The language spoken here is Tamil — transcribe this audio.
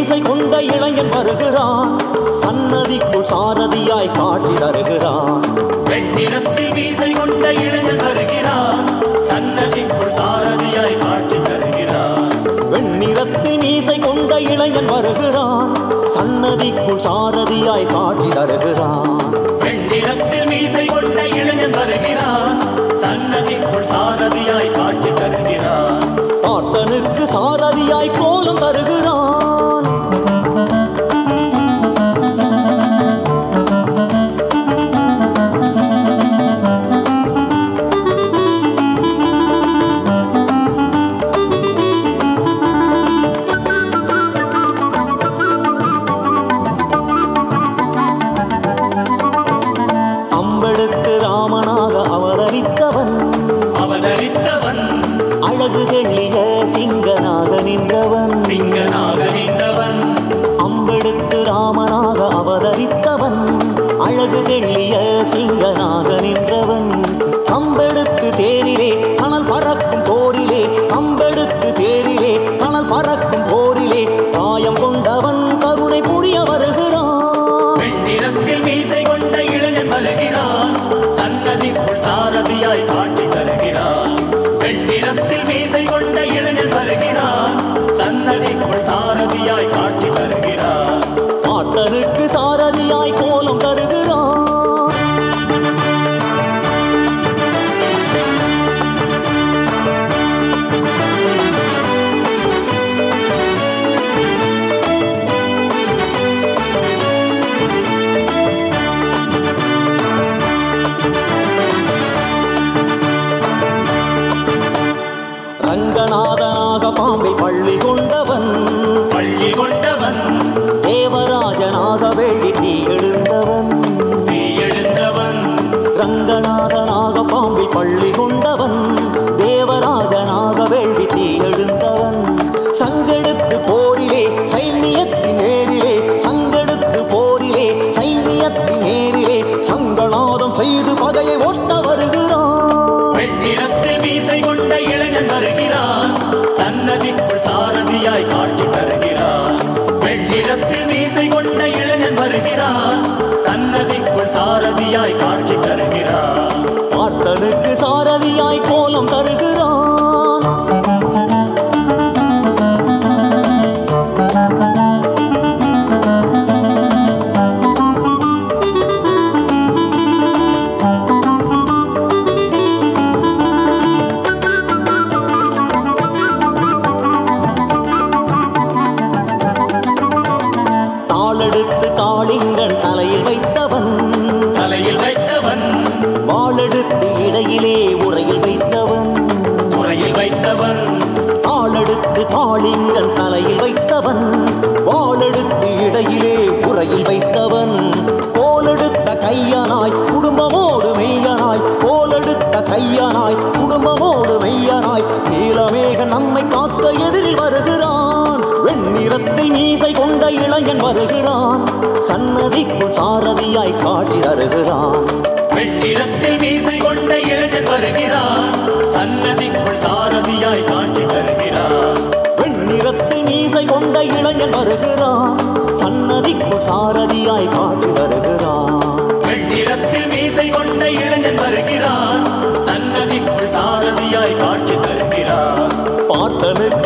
மீசை கொண்ட இளைஞன் வருகிறான் சன்னதிக்குள் சாரதியாய் காட்சி தருகிறான் வெண்ணிறத்தில் மீசை கொண்ட இளைஞன் வருகிறான் சன்னதிக்குள் சாரதியாய் காட்சி தருகிறான் வெண்ணிறத்து மீசை கொண்ட இளைஞன் வருகிறான் சன்னதிக்குள் சாரதியாய் காட்சி தருகிறான் வெண்ணிறத்தில் மீசை கொண்ட இளைஞன் வருகிறான் சன்னதிக்குள் சாரதியாய் காட்சி தருகிறான் பாட்டனுக்கு சாரதியாய் கோலம் தருகிறான் அம்பெடுத்து ராமனாக அவதரித்தவன் அவதரித்தவன் அழகு தெள்ளிய சிங்கனாக நின்றவன் சிங்கனாக நின்றவன் அம்பெடுத்து ராமனாக அவதரித்தவன் அழகு தெள்ளிய சிங்கனாக நின்றவன் கம்பெடுத்து தேரிலே கனல் பறக்கும் போரிலே கம்பெடுத்து தேரிலே கனல் பறக்கும் போரிலே காயம் கொண்டவன் கருணை புரிய வருகிறான் வெண்ணிறத்தில் மீசை கொண்ட இளைஞன் வருகிறான் சன்னதிக்குள் சாரதியாய் காட்சி தருகிறான் வெண்ணிறத்தில் மீசை கொண்ட இளைஞன் வருகிறான் சன்னதிக்குள் சாரதியாய் காட்சி தருகிறான் பாட்டனுக்கு சாரதியாய் கோலம் தருகிறான் ரங்கநாதனாக பாம்பை பள்ளி கொண்டவன் பள்ளி கொண்டவன் தேவராஜனாக வேண்டி தீ எழுந்தவன் தீ எழுந்தவன் ரங்கநாதனாக பாம்பை பள்ளி கொண்டவன் தேவராஜனாக வேண்டி தீ எழுந்தவன் சங்கெடுத்து போரிலே சைன்யத்தின் நேரிலே சங்கெடுத்து போரிலே சைன்யத்தின் நேரிலே சங்கநாதம் செய்து பகையை ஓட்ட வருகிறான் வெண்ணிறத்தில் மீசை கொண்ட இளைஞன் வருகிறான் சன்னதிக்குள் சாரதியாய் காட்சி தருகிறான் வெண்ணிறத்தில் மீசை கொண்ட இளைஞன் வருகிறான் சன்னதிக்குள் சாரதியாய் காட்சி தருகிறான் பாட்டனுக்கு சாரதியாய் கோலம் தருகிறான் தாளெடுத்து காளிங்கன் தலையில் வைத்தவன் தலையில் வைத்தவன் வாளெடுத்து இடையிலே உரையில் வைத்தவன் முறையில் வைத்தவன் ஆளெடுத்து காளிங்கன் தலையில் வைத்தவன் வாளெடுத்து இடையிலே உரையில் வைத்தவன் கோலெடுத்த கையனாய் குடும்பமோடு மெய்யனாய் கோலெடுத்த கையனாய் குடும்பமோடு மெய்யனாய் நீலமேக நம்மை காக்க எதிரில் வருகிறான் வெண்ணிறத்தில் மீசை கொண்ட இளைஞன் வருகிறான் சன்னதிக்குள் சாரதியாய் காட்சி தருகிறான் வெண்ணிறத்தில் மீசை கொண்ட இளைஞன் வருகிறான் சன்னதிக்குள் சாரதியாய் காட்சி தருகிறான் வெண்ணிறத்தில் மீசை கொண்ட இளைஞன் வருகிறான் சன்னதிக்குள் சாரதியாய் காட்சி தருகிறான் வெண்ணிறத்தில் மீசை கொண்ட இளைஞன் வருகிறான் சன்னதிக்குள் சாரதியாய் காட்சி தருகிறான் பாட்டனுக்கு